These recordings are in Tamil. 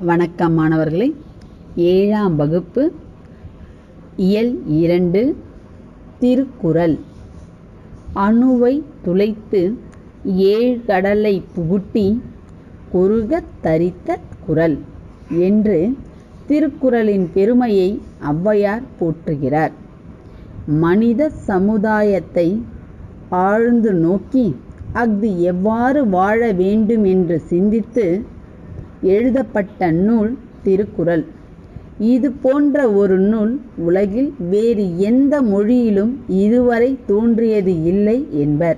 வணக்கம் மாணவர்களே ஏழாம் வகுப்பு இயல் இரண்டு திருக்குறள் அணுவை துளைத்து ஏழ்கடலை புகுட்டி குறுகத் தரித்த குறள் என்று திருக்குறளின் பெருமையை ஔவையார் போற்றுகிறார் மனித சமுதாயத்தை ஆழ்ந்து நோக்கி அஃது எவ்வாறு வாழ வேண்டும் என்று சிந்தித்து எழுதப்பட்ட நூல் திருக்குறள் இது போன்ற ஒரு நூல் உலகில் வேறு எந்த மொழியிலும் இதுவரை தோன்றியது இல்லை என்பர்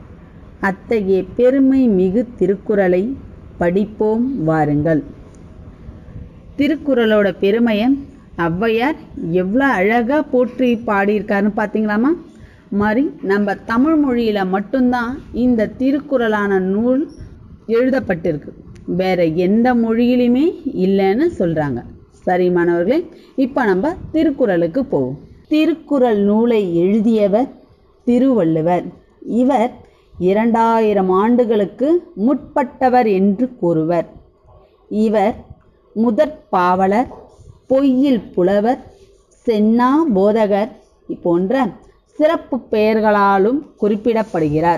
அத்தகைய பெருமை மிகு திருக்குறளை படிப்போம் வாருங்கள் திருக்குறளோட பெருமையை ஔவையார் எவ்வளோ அழகாக போற்றி பாடியிருக்காருன்னு பார்த்தீங்களாமா மாதிரி நம்ம தமிழ் மொழியில் மட்டும்தான் இந்த திருக்குறளான நூல் எழுதப்பட்டிருக்கு வேற எந்த மொழியிலுமே இல்லைன்னு சொல்கிறாங்க சரி மாணவர்களே இப்போ நம்ம திருக்குறளுக்கு போவோம் திருக்குறள் நூலை எழுதியவர் திருவள்ளுவர் இவர் இரண்டாயிரம் ஆண்டுகளுக்கு முற்பட்டவர் என்று கூறுவர் இவர் முதற் பாவலர் பொய்யில் புலவர் சென்னா போதகர் போன்ற சிறப்பு பெயர்களாலும் குறிப்பிடப்படுகிறார்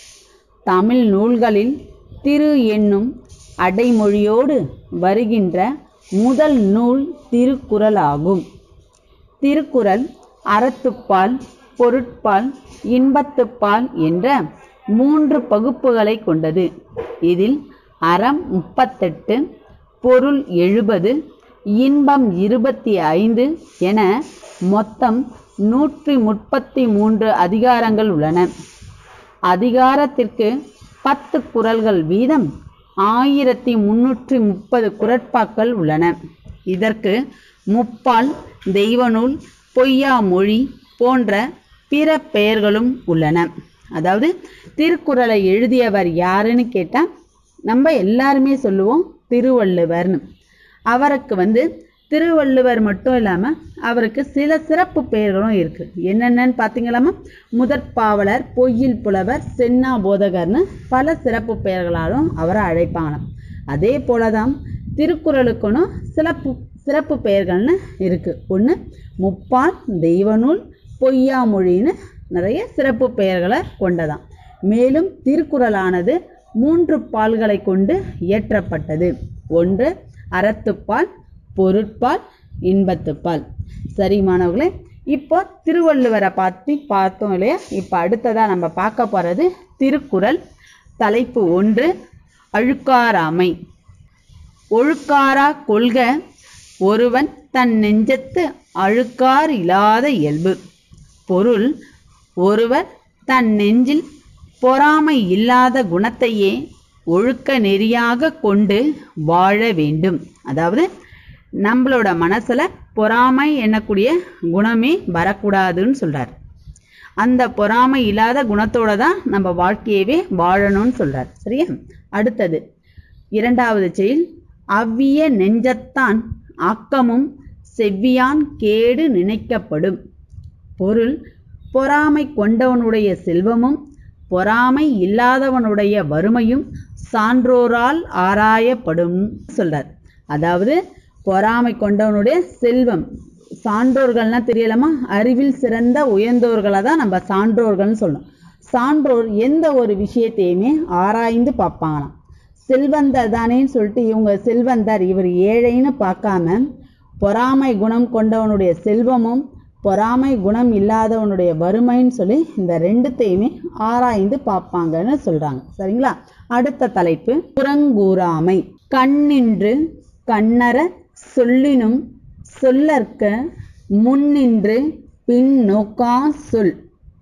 தமிழ் நூல்களில் திரு என்னும் அடைமொழியோடு வருகின்ற முதல் நூல் திருக்குறள் ஆகும் திருக்குறள் அறத்துப்பால் பொருட்பால் இன்பத்துப்பால் என்ற மூன்று பகுப்புகளை கொண்டது இதில் அறம் முப்பத்தெட்டு பொருள் எழுபது இன்பம் இருபத்தி ஐந்து என மொத்தம் நூற்றி முப்பத்தி மூன்று அதிகாரங்கள் உள்ளன அதிகாரத்திற்கு பத்து குறள்கள் வீதம் ஆயிரத்தி முன்னூற்றி முப்பது குரட்பாக்கள் உள்ளன இதற்கு முப்பால் தெய்வநூல் பொய்யா மொழி போன்ற பிற பெயர்களும் உள்ளன அதாவது திருக்குறளை எழுதியவர் யாருன்னு கேட்டால் நம்ம எல்லாருமே சொல்லுவோம் திருவள்ளுவர்னு அவருக்கு வந்து திருவள்ளுவர் மட்டும் இல்லாமல் அவருக்கு சில சிறப்பு பெயர்களும் இருக்குது என்னென்னு பார்த்தீங்களாமா முதற்பாவலர் பொய்யில் புலவர் சென்னா போதகர்னு பல சிறப்பு பெயர்களாலும் அவரை அழைப்பாங்களாம் அதே போல தான் திருக்குறளுக்குன்னு சிறப்பு சிறப்பு பெயர்கள்னு இருக்குது ஒன்று முப்பால் தெய்வநூல் பொய்யா மொழின்னு நிறைய சிறப்பு பெயர்களை கொண்டதாம் மேலும் திருக்குறளானது மூன்று பால்களை கொண்டு இயற்றப்பட்டது ஒன்று அறத்துப்பால் பொருட்பால் இன்பத்துப்பால் சரி மாணவர்களே இப்போ திருவள்ளுவரை பார்த்து பார்த்தோம் இல்லையா இப்போ அடுத்ததாக நம்ம பார்க்க போகிறது திருக்குறள் தலைப்பு ஒன்று அழுக்காராமை ஒழுக்காரா கொள்க ஒருவன் தன் நெஞ்சத்து அழுக்கார் இல்லாத இயல்பு பொருள் ஒருவர் தன் நெஞ்சில் பொறாமை இல்லாத குணத்தையே ஒழுக்க நெறியாக கொண்டு வாழ வேண்டும் அதாவது நம்மளோட மனசில் பொறாமை எண்ணக்கூடிய குணமே வரக்கூடாதுன்னு சொல்கிறார் அந்த பொறாமை இல்லாத குணத்தோட தான் நம்ம வாழ்க்கையவே வாழணும்னு சொல்கிறார் சரியா அடுத்தது இரண்டாவது செயல் அவ்விய நெஞ்சத்தான் ஆக்கமும் செவ்வியான் கேடு நினைக்கப்படும் பொருள் பொறாமை கொண்டவனுடைய செல்வமும் பொறாமை இல்லாதவனுடைய வறுமையும் சான்றோரால் ஆராயப்படும் சொல்றார் அதாவது பொறாமை கொண்டவனுடைய செல்வம் சான்றோர்கள்னா தெரியலாமா அறிவில் சிறந்த உயர்ந்தோர்களை தான் நம்ம சான்றோர்கள்னு சொல்லணும் சான்றோர் எந்த ஒரு விஷயத்தையுமே ஆராய்ந்து பார்ப்பாங்களாம் செல்வந்தர் தானேன்னு சொல்லிட்டு இவங்க செல்வந்தர் இவர் ஏழைன்னு பார்க்காம பொறாமை குணம் கொண்டவனுடைய செல்வமும் பொறாமை குணம் இல்லாதவனுடைய வறுமைன்னு சொல்லி இந்த ரெண்டுத்தையுமே ஆராய்ந்து பார்ப்பாங்கன்னு சொல்றாங்க சரிங்களா அடுத்த தலைப்பு புறங்கூறாமை கண்ணின்று கண்ணற சொல்லினும் சொல்லற்க முன்னின்று பின் நோக்கா சொல்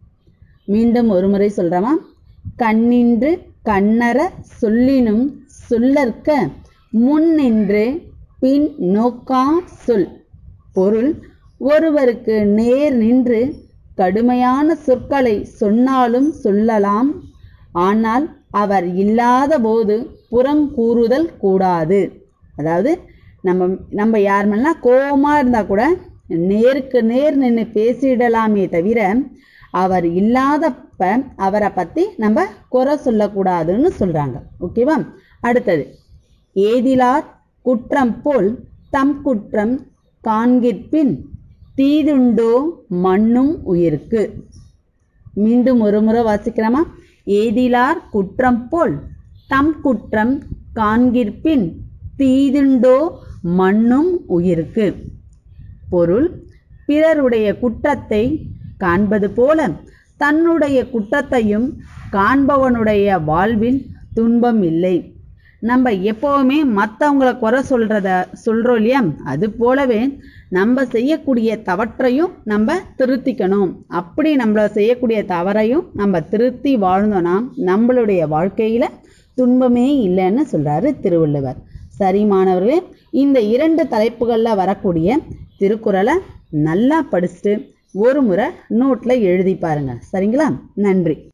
மீண்டும் ஒரு முறை சொல்றமா கண்ணின்று கண்ணற சொல்லினும் சொல்லற்க முன்னின்று பின் நோக்கா சொல் பொருள் ஒருவருக்கு நேர் நின்று கடுமையான சொற்களை சொன்னாலும் சொல்லலாம் ஆனால் அவர் இல்லாத போது புறங்கூறுதல் கூடாது அதாவது நம்ம நம்ம யார் மேலாம் கோபமாக இருந்தால் கூட நேருக்கு நேர் நின்று பேசிடலாமே தவிர அவர் இல்லாதப்ப அவரை பற்றி நம்ம குறை சொல்லக்கூடாதுன்னு சொல்கிறாங்க ஓகேவா அடுத்தது ஏதிலார் குற்றம் போல் தம் குற்றம் காண்கிற்பின் தீதுண்டோ மண்ணும் உயிருக்கு மீண்டும் ஒரு முறை வாசிக்கிறோமா ஏதிலார் குற்றம் போல் தம் குற்றம் காண்கிற்பின் தீதுண்டோ மண்ணும் உயிருக்கு பொருள் பிறருடைய குற்றத்தை காண்பது போல தன்னுடைய குற்றத்தையும் காண்பவனுடைய வாழ்வில் துன்பம் இல்லை நம்ம எப்போவுமே மற்றவங்கள குறை சொல்றத சொல்றோம் இல்லையா அது போலவே நம்ம செய்யக்கூடிய தவற்றையும் நம்ம திருத்திக்கணும் அப்படி நம்மள செய்யக்கூடிய தவறையும் நம்ம திருத்தி வாழ்ந்தோம்னா நம்மளுடைய வாழ்க்கையில துன்பமே இல்லைன்னு சொல்றாரு திருவள்ளுவர் சரி மாணவர்களே இந்த இரண்டு தலைப்புகளில் வரக்கூடிய திருக்குறளை நல்லா படிச்சுட்டு ஒரு முறை நோட்டில் எழுதி பாருங்க சரிங்களா நன்றி